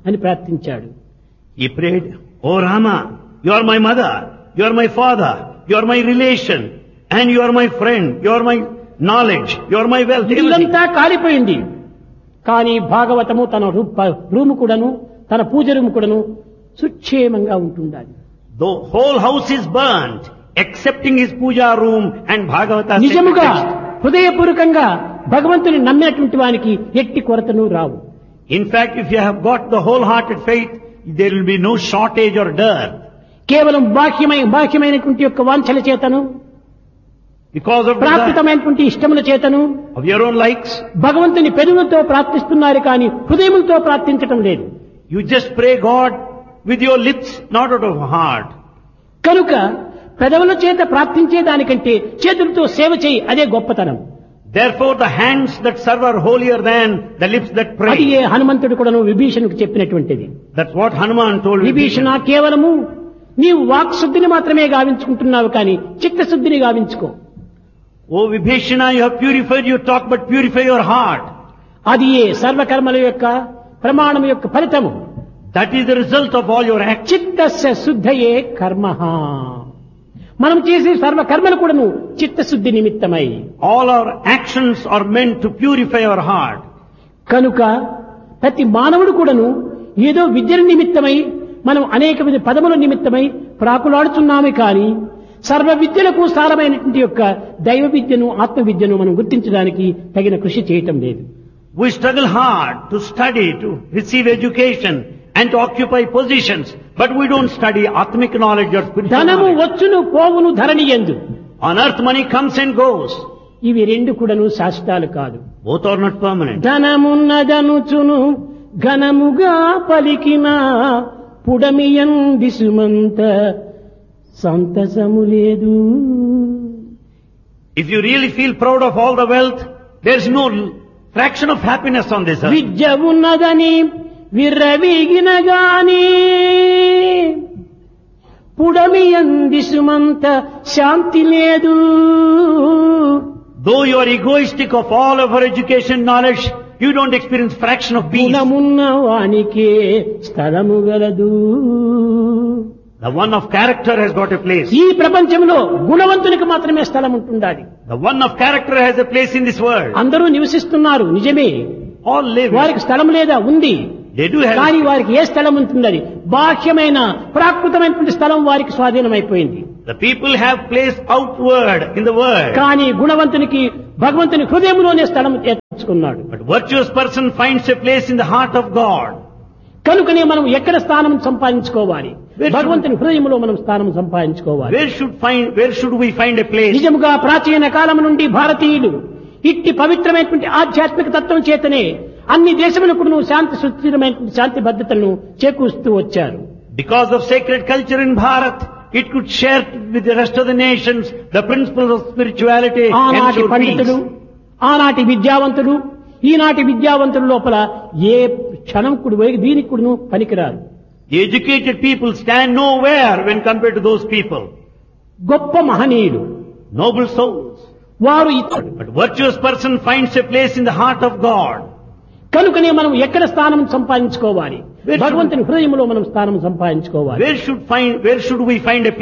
అని ప్రార్థించాడు He prayed, Oh Rama, you are my mother, you are my father, you are my relation, and you are my friend, you are my knowledge, you are my wealth. everything." ఇల్లంతా కాలిపోయింది కానీ భాగవతము తన రూప room కూడాను తన పూజ room కూడాను సుక్షేమంగా ఉంటుండాలి The whole house is burnt, excepting his puja room and Bhagavata. sacred నిజముగా text. హృదయపూర్వకంగా భగవంతుని నమ్మినటువంటి వానికి ఎట్టి కొరతను రావు In fact, if you have got the wholehearted faith, there will be no shortage or dearth. కేవలం బాహ్యమై బాహ్యమైనటువంటి యొక్క వాంఛల చేతను Because of desire ప్రాకృతమైనటువంటి ఇష్టముల చేతను of your own likes, భగవంతుని పెదవులతో ప్రార్థిస్తున్నారు కానీ హృదయములతో ప్రార్థించటం లేదు you just pray God with your lips, not out of heart. కనుక పెదవుల చేత ప్రార్థించే దానికంటే చేతులతో సేవ చేయి అదే గొప్పతనం Therefore, the hands that serve are holier than the lips that అది pray. ఏ హనుమంతుడు కూడాను విభీషణుకు చెప్పినటువంటిది That's what Hanuman told Vibhishana Vibhishana. కేవలము నీవు వాక్ శుద్ధిని మాత్రమే గావించుకుంటున్నావు కానీ చిత్తశుద్ధిని గావించుకో Oh Vibhishana, you have purified your talk, but purify your heart. అది ఏ సర్వకర్మల యొక్క ప్రమాణం యొక్క ఫలితము That is the result of all your acts. చిత్తస్య శుద్ధయే కర్మ మనం చేసే సర్వ కర్మలు కూడాను చిత్తశుద్ధి నిమిత్తమై All our actions are meant to purify our heart. కనుక ప్రతి మానవుడు కూడాను ఏదో విద్యల నిమిత్తమై మనం అనేక విధ పదముల నిమిత్తమై ప్రాకులాడుతున్నామే కానీ సర్వ విద్యలకు సారమైనటువంటి యొక్క దైవ విద్యను ఆత్మ విద్యను మనం గుర్తించడానికి తగిన కృషి చేయటం లేదు We struggle hard to study, to receive education and to occupy positions, but we don't study Atmic knowledge or spiritual ధనము knowledge. వచ్చును పోవును ధరణి ఎందు On earth money comes and goes. ఇవి రెండు కూడాను శాశ్వతాలు కాదు Both are not permanent. ధనమున్నదనుచును ఘనముగా పలికిన పుడమియం దిసుమంత సంతసము లేదు If you really feel proud of all the wealth, there's no fraction of happiness on this earth. విద్య ఉన్నదని విర్రవీగిన గాని పుడమియం దిసుమంత శాంతి లేదు Though you are egoistic of all of our education knowledge, you don't experience fraction of peace. గుణమున్న వానికే స్థలము గలదు The one of character has got a place. ఈ ప్రపంచంలో గుణవంతునికి మాత్రమే స్థలం ఉంటుండాలి The one of character has a place in this world. అందరూ నివసిస్తున్నారు నిజమే All live. వారికి స్థలం లేదా ఉంది They do have. కానీ వారికి ఏ స్థలం ఉంటుందని బాహ్యమైన ప్రాకృతమైనటువంటి స్థలం వారికి స్వాధీనమైపోయింది The people have place outward in the world. కానీ గుణవంతునికి భగవంతుని హృదయంలోనే స్థలం ఏర్పరచుకున్నాడు But virtuous person finds a place in the heart of God. కనుకనే మనం ఎక్కడ స్థానం సంపాదించుకోవాలి భగవంతుని హృదయంలో మనం స్థానం సంపాదించుకోవాలి Where should find, where should we find a place? నిజముగా ప్రాచీన కాలం నుండి భారతీయులు ఇట్టి పవిత్రమైనటువంటి ఆధ్యాత్మిక తత్వం చేతనే అన్ని దేశములకు శాంతి సుస్థిరమైనటువంటి శాంతి భద్రతలను చేకూరుస్తూ వచ్చారు Because of sacred culture in Bharat, it could share with the rest of the nations the principles of spirituality and ఆనాటి ensure పండితులు peace. ఆనాటి విద్యావంతులు ఈనాటి విద్యావంతుల లోపల ఏ క్షణం కుడు దీనికి కూడాను పనికిరారు The educated people stand nowhere when compared to those people. గొప్ప మహనీయులు Noble souls. వారు ఇతరులు But virtuous person finds a place in the heart of God. కనుకనే మనం ఎక్కడ స్థానం సంపాదించుకోవాలి భగవంతుని హృదయంలో మనం స్థానం సంపాదించుకోవాలి Where should find, where should we find a